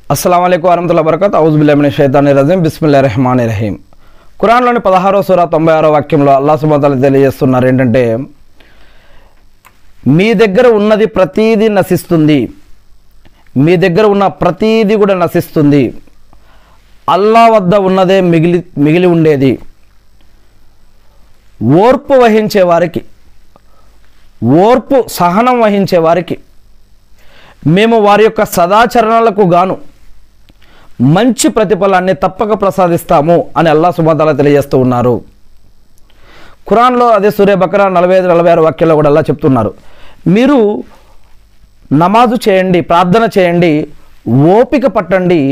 అస్సలం అయికు వరహతుల్లా బరకత్ ఔజుబుల్లామిన షైతాని రజీం బిస్మిల్లా రెహమాన్ రహీం ఖురాన్లోని పదహారో సూర తొంభై ఆరో వాక్యంలో అల్లా సుబాతాలు తెలియజేస్తున్నారు ఏంటంటే మీ దగ్గర ఉన్నది ప్రతీది నశిస్తుంది మీ దగ్గర ఉన్న ప్రతీది కూడా నశిస్తుంది అల్లా వద్ద ఉన్నదే మిగిలి మిగిలి ఉండేది ఓర్పు వహించే వారికి ఓర్పు సహనం వహించే వారికి మేము వారి యొక్క సదాచరణలకు గాను మంచి ప్రతిఫలాన్ని తప్పక ప్రసాదిస్తాము అని అల్లా సుమతాల తెలియజేస్తూ ఉన్నారు ఖురాన్లో అదే సూర్య బకరా నలభై ఐదు నలభై ఆరు వాక్యాల్లో కూడా అల్లా చెప్తున్నారు మీరు నమాజు చేయండి ప్రార్థన చేయండి ఓపిక పట్టండి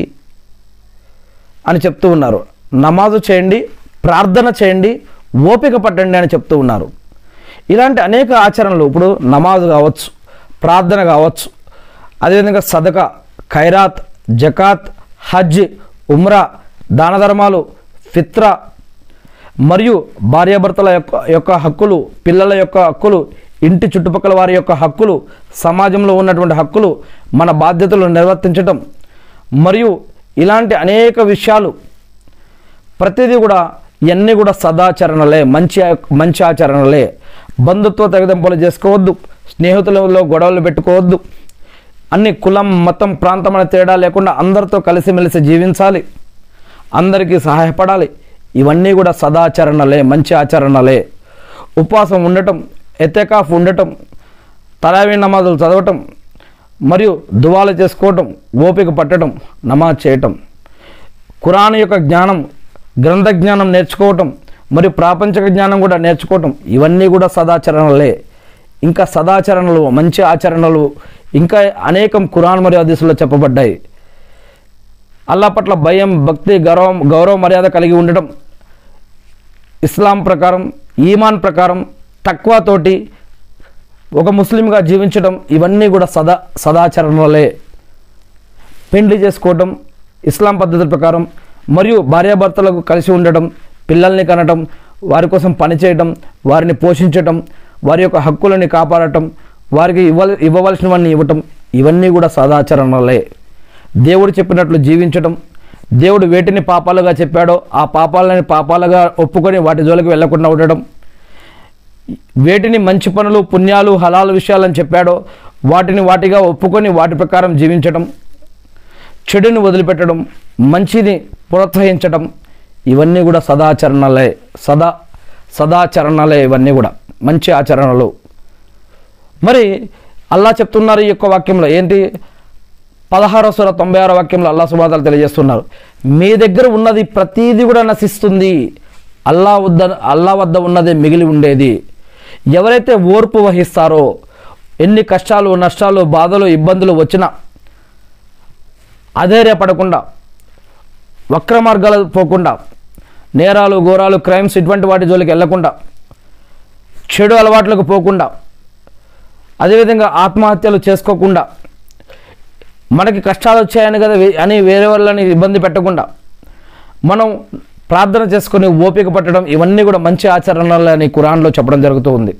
అని చెప్తూ ఉన్నారు నమాజు చేయండి ప్రార్థన చేయండి ఓపిక పట్టండి అని చెప్తూ ఉన్నారు ఇలాంటి అనేక ఆచరణలు ఇప్పుడు నమాజు కావచ్చు ప్రార్థన కావచ్చు అదేవిధంగా సదక ఖైరాత్ జకాత్ హజ్ ఉమ్రా దాన ధర్మాలు ఫిత్రా మరియు భార్యాభర్తల యొక్క యొక్క హక్కులు పిల్లల యొక్క హక్కులు ఇంటి చుట్టుపక్కల వారి యొక్క హక్కులు సమాజంలో ఉన్నటువంటి హక్కులు మన బాధ్యతలు నిర్వర్తించటం మరియు ఇలాంటి అనేక విషయాలు ప్రతిదీ కూడా ఇవన్నీ కూడా సదాచరణలే మంచి మంచి ఆచరణలే బంధుత్వ తెగదెంపులు చేసుకోవద్దు స్నేహితులలో గొడవలు పెట్టుకోవద్దు అన్ని కులం మతం ప్రాంతం అనే తేడా లేకుండా అందరితో కలిసిమెలిసి జీవించాలి అందరికీ సహాయపడాలి ఇవన్నీ కూడా సదాచరణలే మంచి ఆచరణలే ఉపవాసం ఉండటం ఎత్తెకాఫ్ ఉండటం తరావీ నమాజులు చదవటం మరియు దువాలు చేసుకోవటం ఓపిక పట్టడం నమాజ్ చేయటం ఖురాన్ యొక్క జ్ఞానం గ్రంథ జ్ఞానం నేర్చుకోవటం మరియు ప్రాపంచిక జ్ఞానం కూడా నేర్చుకోవటం ఇవన్నీ కూడా సదాచరణలే ఇంకా సదాచరణలు మంచి ఆచరణలు ఇంకా అనేకం ఖురాన్ మరియు హదీసులో చెప్పబడ్డాయి అల్లా పట్ల భయం భక్తి గౌరవం గౌరవ మర్యాద కలిగి ఉండటం ఇస్లాం ప్రకారం ఈమాన్ ప్రకారం తక్కువతోటి ఒక ముస్లింగా జీవించడం ఇవన్నీ కూడా సదా సదాచరణలే పెండ్లి చేసుకోవటం ఇస్లాం పద్ధతి ప్రకారం మరియు భార్యాభర్తలకు కలిసి ఉండటం పిల్లల్ని కనటం వారి కోసం పనిచేయటం వారిని పోషించటం వారి యొక్క హక్కులని కాపాడటం వారికి ఇవ్వ ఇవ్వవలసినవన్నీ ఇవ్వటం ఇవన్నీ కూడా సదాచరణలే దేవుడు చెప్పినట్లు జీవించటం దేవుడు వేటిని పాపాలుగా చెప్పాడో ఆ పాపాలని పాపాలుగా ఒప్పుకొని వాటి జోలికి వెళ్లకుండా ఉండడం వేటిని మంచి పనులు పుణ్యాలు హలాలు విషయాలని చెప్పాడో వాటిని వాటిగా ఒప్పుకొని వాటి ప్రకారం జీవించడం చెడుని వదిలిపెట్టడం మంచిని ప్రోత్సహించడం ఇవన్నీ కూడా సదాచరణలే సదా సదాచరణలే ఇవన్నీ కూడా మంచి ఆచరణలు మరి అల్లా చెప్తున్నారు ఈ యొక్క వాక్యంలో ఏంటి పదహారో సుర తొంభై ఆరో వాక్యంలో అల్లా సుబాదాలు తెలియజేస్తున్నారు మీ దగ్గర ఉన్నది ప్రతీది కూడా నశిస్తుంది అల్లా వద్ద అల్లా వద్ద ఉన్నదే మిగిలి ఉండేది ఎవరైతే ఓర్పు వహిస్తారో ఎన్ని కష్టాలు నష్టాలు బాధలు ఇబ్బందులు వచ్చినా అధైర్యపడకుండా వక్ర మార్గాలు పోకుండా నేరాలు ఘోరాలు క్రైమ్స్ ఇటువంటి వాటి జోలికి వెళ్లకుండా చెడు అలవాట్లకు పోకుండా అదేవిధంగా ఆత్మహత్యలు చేసుకోకుండా మనకి కష్టాలు వచ్చాయని కదా వే- అని వేరే వాళ్ళని ఇబ్బంది పెట్టకుండా మనం ప్రార్థన చేసుకొని ఓపిక పట్టడం ఇవన్నీ కూడా మంచి ఆచరణలని కురాన్లో చెప్పడం జరుగుతూ ఉంది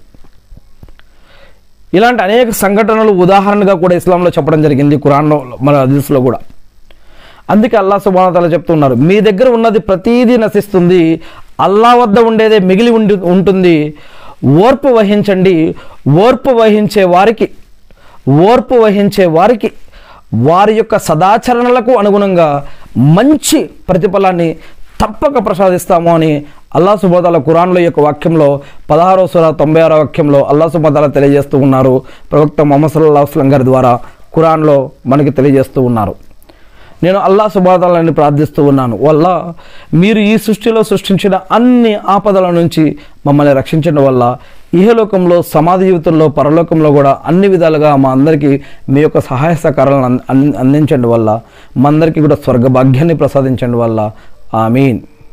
ఇలాంటి అనేక సంఘటనలు ఉదాహరణగా కూడా ఇస్లాంలో చెప్పడం జరిగింది కురాన్లో మన హదీస్లో కూడా అందుకే అల్లా సుబానతల చెప్తున్నారు మీ దగ్గర ఉన్నది ప్రతీదీ నశిస్తుంది అల్లా వద్ద ఉండేదే మిగిలి ఉండి ఉంటుంది ఓర్పు వహించండి ఓర్పు వహించే వారికి ఓర్పు వహించే వారికి వారి యొక్క సదాచరణలకు అనుగుణంగా మంచి ప్రతిఫలాన్ని తప్పక ప్రసాదిస్తాము అని అల్లా సుబోదాల కురాన్ల యొక్క వాక్యంలో పదహారో సుర తొంభై ఆరో వాక్యంలో అల్లా సుబోదాల తెలియజేస్తూ ఉన్నారు ప్రవక్త మొహమ్మద్ సల్లాహ్ వస్లం గారి ద్వారా కురాన్లో మనకి తెలియజేస్తూ ఉన్నారు నేను అల్లా సుబాదాలని ప్రార్థిస్తూ ఉన్నాను వల్ల మీరు ఈ సృష్టిలో సృష్టించిన అన్ని ఆపదల నుంచి మమ్మల్ని రక్షించడం వల్ల ఇహలోకంలో సమాధి జీవితంలో పరలోకంలో కూడా అన్ని విధాలుగా మా అందరికీ మీ యొక్క సహాయ సహకారాలను అంద- అందించండి వల్ల మా అందరికీ కూడా స్వర్గ భాగ్యాన్ని ప్రసాదించండి వల్ల ఆమీన్